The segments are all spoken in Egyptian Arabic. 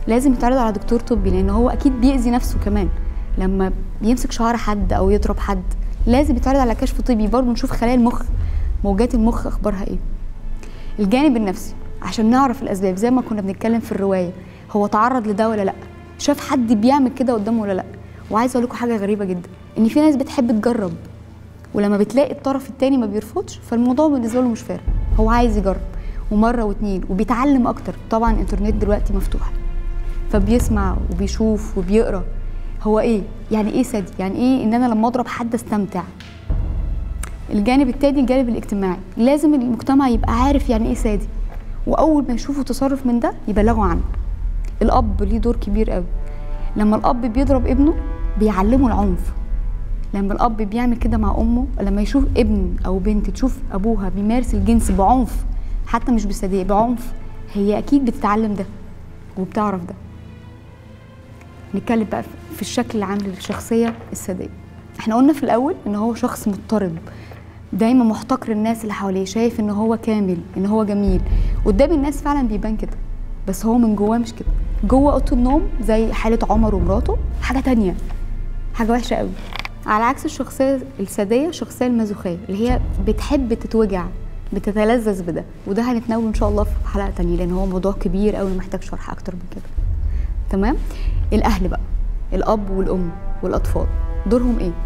لازم يتعرض على دكتور طبي لان هو اكيد بيأذي نفسه كمان لما بيمسك شعر حد او يضرب حد لازم يتعرض على كشف طبي برضه نشوف خلايا المخ موجات المخ اخبارها ايه الجانب النفسي عشان نعرف الاسباب زي ما كنا بنتكلم في الروايه هو تعرض لده ولا لا شاف حد بيعمل كده قدامه ولا لا وعايزه اقول لكم حاجه غريبه جدا ان في ناس بتحب تجرب ولما بتلاقي الطرف التاني ما بيرفضش فالموضوع بالنسبه له مش فارق هو عايز يجرب ومره واتنين وبيتعلم اكتر طبعا الانترنت دلوقتي مفتوح فبيسمع وبيشوف وبيقرا هو ايه يعني ايه ثدي يعني ايه ان انا لما اضرب حد استمتع الجانب التاني الجانب الاجتماعي لازم المجتمع يبقى عارف يعني ايه ثدي واول ما يشوفوا تصرف من ده يبلغوا عنه الاب ليه دور كبير قوي لما الاب بيضرب ابنه بيعلمه العنف لما الاب بيعمل كده مع امه لما يشوف ابن او بنت تشوف ابوها بيمارس الجنس بعنف حتى مش بصدق بعنف هي اكيد بتتعلم ده وبتعرف ده نتكلم بقى في الشكل العام للشخصيه الساديه احنا قلنا في الاول ان هو شخص مضطرب دايما محتقر الناس اللي حواليه شايف ان هو كامل ان هو جميل قدام الناس فعلا بيبان كده بس هو من جواه مش كده جوه اوضه النوم زي حاله عمر ومراته حاجه تانية حاجه وحشه قوي على عكس الشخصيه الساديه الشخصيه المازوخيه اللي هي بتحب تتوجع بتتلذذ بده وده هنتناوله ان شاء الله في حلقه تانية لان هو موضوع كبير قوي محتاج شرح اكتر من كده تمام الاهل بقى الاب والام والاطفال دورهم ايه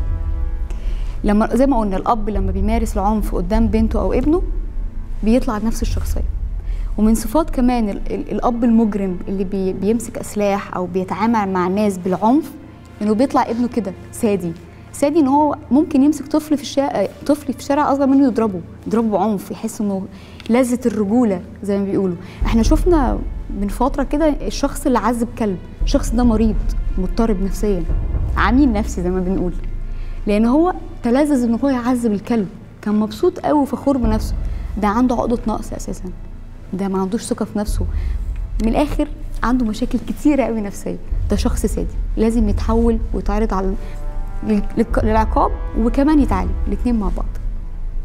لما زي ما قلنا الاب لما بيمارس العنف قدام بنته او ابنه بيطلع نفس الشخصيه ومن صفات كمان ال ال الاب المجرم اللي بي بيمسك اسلاح او بيتعامل مع الناس بالعنف انه بيطلع ابنه كده سادي سادي ان هو ممكن يمسك طفل في الشارع طفل في الشارع اصغر منه يضربه يضربه بعنف يحس انه لذة الرجوله زي ما بيقولوا احنا شفنا من فتره كده الشخص اللي عذب كلب الشخص ده مريض مضطرب نفسيا عميل نفسي زي ما بنقول لان هو تلذذ ان هو يعذب الكلب كان مبسوط قوي وفخور بنفسه ده عنده عقده نقص اساسا ده ما عندوش ثقه في نفسه من الاخر عنده مشاكل كتيره قوي نفسيه ده شخص سادي لازم يتحول ويتعرض على للعقاب وكمان يتعالج الاثنين مع بعض